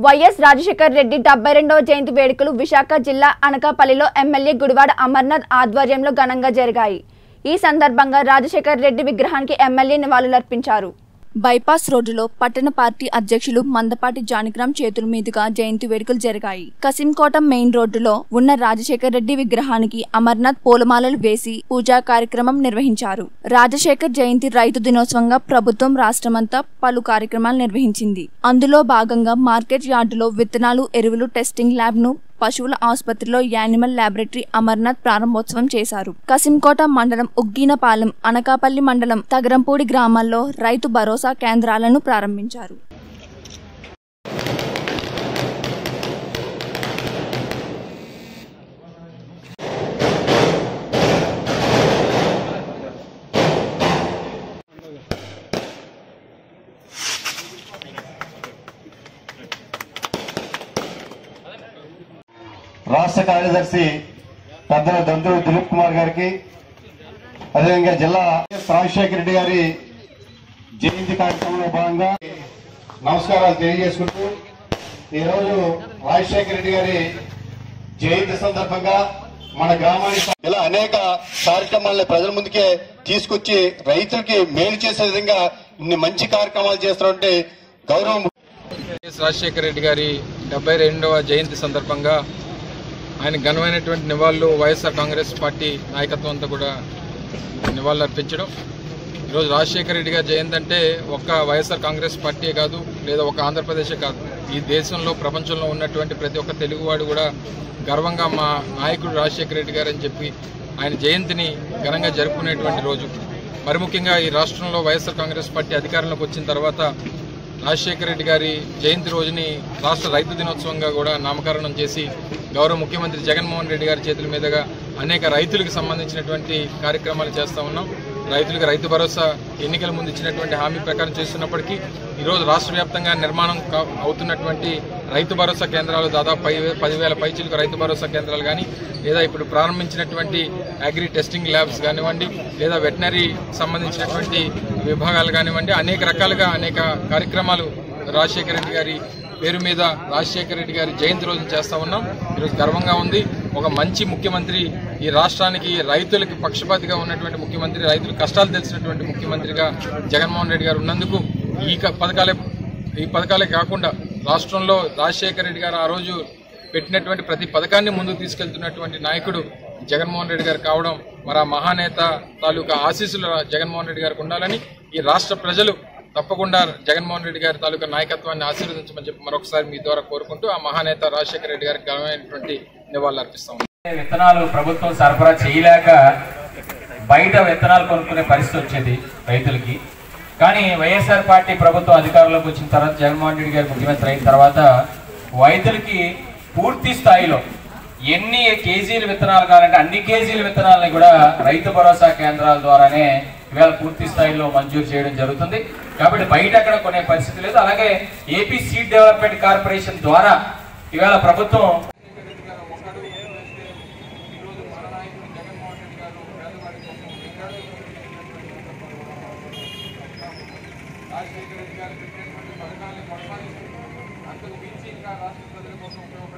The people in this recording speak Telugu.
వైఎస్ రాజశేఖర్ రెడ్డి డెబ్బై రెండవ జయంతి వేడుకలు విశాఖ జిల్లా అనకాపల్లిలో ఎమ్మెల్యే గుడివాడ అమర్నాథ్ ఆధ్వర్యంలో ఘనంగా జరిగాయి ఈ సందర్భంగా రాజశేఖర్ రెడ్డి విగ్రహానికి ఎమ్మెల్యే నివాళులర్పించారు బైపాస్ రోడ్డులో పట్టణ పార్టీ అధ్యక్షులు మందపాటి జానకిరాం చేతుల మీదుగా జయంతి వేడుకలు జరిగాయి కసింకోట మెయిన్ రోడ్డులో ఉన్న రాజశేఖర్ రెడ్డి విగ్రహానికి అమర్నాథ్ పూలమాలలు వేసి పూజా కార్యక్రమం నిర్వహించారు రాజశేఖర్ జయంతి రైతు దినోత్సవంగా ప్రభుత్వం రాష్ట్రమంతా పలు కార్యక్రమాలు నిర్వహించింది అందులో భాగంగా మార్కెట్ యార్డులో విత్తనాలు ఎరువులు టెస్టింగ్ ల్యాబ్ ను పశువుల ఆసుపత్రిలో యానిమల్ ల్యాబొరేటరీ అమర్నాథ్ ప్రారంభోత్సవం చేశారు కసింకోట మండలం ఉగ్గీనపాలెం అనకాపల్లి మండలం తగరంపూడి గ్రామాల్లో రైతు భరోసా కేంద్రాలను ప్రారంభించారు రాష్ట్ర కార్యదర్శి పెద్దల దండు దిలీప్ కుమార్ గారికి అదేవిధంగా జిల్లా ఎస్ రాజశేఖర రెడ్డి గారి జయంతి కార్యక్రమంలో భాగంగా నమస్కారాలు తెలియజేసుకుంటూ ఈరోజు రాజశేఖర రెడ్డి గారి జయంతి సందర్భంగా మన గ్రామానికి ఇలా అనేక కార్యక్రమాలను ప్రజల ముందుకే తీసుకొచ్చి రైతులకి మేలు చేసే విధంగా ఇన్ని మంచి కార్యక్రమాలు చేస్తున్నటువంటి గౌరవం వైఎస్ రాజశేఖర రెడ్డి గారి డెబ్బై రెండవ జయంతి సందర్భంగా ఆయన ఘనమైనటువంటి నివాళులు వైఎస్ఆర్ కాంగ్రెస్ పార్టీ నాయకత్వం అంతా కూడా నివాళులు అర్పించడం ఈరోజు రాజశేఖర రెడ్డి గారి జయంతి అంటే ఒక్క వైఎస్ఆర్ కాంగ్రెస్ పార్టీయే కాదు లేదా ఒక ఆంధ్రప్రదేశే కాదు ఈ దేశంలో ప్రపంచంలో ఉన్నటువంటి ప్రతి ఒక్క తెలుగువాడు కూడా గర్వంగా మా నాయకుడు రాజశేఖర రెడ్డి గారు అని చెప్పి ఆయన జయంతిని ఘనంగా జరుపుకునేటువంటి రోజు మరి ముఖ్యంగా ఈ రాష్ట్రంలో వైఎస్ఆర్ కాంగ్రెస్ పార్టీ అధికారంలోకి వచ్చిన తర్వాత రాజశేఖర రెడ్డి గారి జయంతి రోజుని రాష్ట్ర రైతు దినోత్సవంగా కూడా నామకరణం చేసి గౌరవ ముఖ్యమంత్రి జగన్మోహన్ రెడ్డి గారి చేతుల మీదుగా అనేక రైతులకు సంబంధించినటువంటి కార్యక్రమాలు చేస్తూ ఉన్నాం రైతులకు రైతు భరోసా ఎన్నికల ముందు ఇచ్చినటువంటి హామీ ప్రకారం చేస్తున్నప్పటికీ ఈరోజు రాష్ట్ర వ్యాప్తంగా నిర్మాణం కా- అవుతున్నటువంటి రైతు భరోసా కేంద్రాలు దాదాపు పది పదివేల పైచీలకు రైతు భరోసా కేంద్రాలు కానీ లేదా ఇప్పుడు ప్రారంభించినటువంటి అగ్రి టెస్టింగ్ ల్యాబ్స్ కానివ్వండి లేదా వెటనరీ సంబంధించినటువంటి విభాగాలు కానివ్వండి అనేక రకాలుగా అనేక కార్యక్రమాలు రాజశేఖర రెడ్డి గారి పేరు మీద రాజశేఖర రెడ్డి గారి జయంతి రోజున చేస్తా ఉన్నాం ఈరోజు గర్వంగా ఉంది ఒక మంచి ముఖ్యమంత్రి ఈ రాష్ట్రానికి రైతులకి పక్షపాతిగా ఉన్నటువంటి ముఖ్యమంత్రి రైతుల కష్టాలు తెలిసినటువంటి ముఖ్యమంత్రిగా జగన్మోహన్ రెడ్డి గారు ఉన్నందుకు ఈ క- పథకాలే ఈ పథకాలే కాకుండా రాష్ట్రంలో రాజశేఖర రెడ్డి గారు ఆ రోజు పెట్టినటువంటి ప్రతి పథకాన్ని ముందుకు తీసుకెళ్తున్నటువంటి నాయకుడు జగన్మోహన్ రెడ్డి గారు కావడం మరి ఆ మహానేత తాలూకా ఆశీస్సులు జగన్మోహన్ రెడ్డి గారికి ఉండాలని ఈ రాష్ట్ర ప్రజలు తప్పకుండా జగన్మోహన్ రెడ్డి గారి తాలూకా నాయకత్వాన్ని ఆశీర్వదించమని చెప్పి మరొకసారి మీ ద్వారా కోరుకుంటూ ఆ మహానేత రాజశేఖర రెడ్డి గారికి ఘనమైనటువంటి నివాళులు అర్పిస్తాం విత్తనాలు ప్రభుత్వం సరఫరా చేయలేక బయట విత్తనాలు కొనుక్కునే పరిస్థితి వచ్చేది రైతులకి కానీ వైఎస్ఆర్ పార్టీ ప్రభుత్వం అధికారంలోకి వచ్చిన తర్వాత జగన్మోహన్ రెడ్డి గారు ముఖ్యమంత్రి అయిన తర్వాత రైతులకి పూర్తి స్థాయిలో ఎన్ని కేజీల విత్తనాలు కావాలంటే అన్ని కేజీల విత్తనాలని కూడా రైతు భరోసా కేంద్రాల ద్వారానే ఇవాళ పూర్తి స్థాయిలో మంజూరు చేయడం జరుగుతుంది కాబట్టి బయట ఎక్కడ కొనే పరిస్థితి లేదు అలాగే ఏపీ సీడ్ డెవలప్మెంట్ కార్పొరేషన్ ద్వారా ఇవాళ ప్రభుత్వం రాజశేఖర రెడ్డి గారు పెట్టినటువంటి పథకాన్ని కొనసాగిస్తూ అంతకు మించి ఇంకా రాష్ట్ర ప్రజల కోసం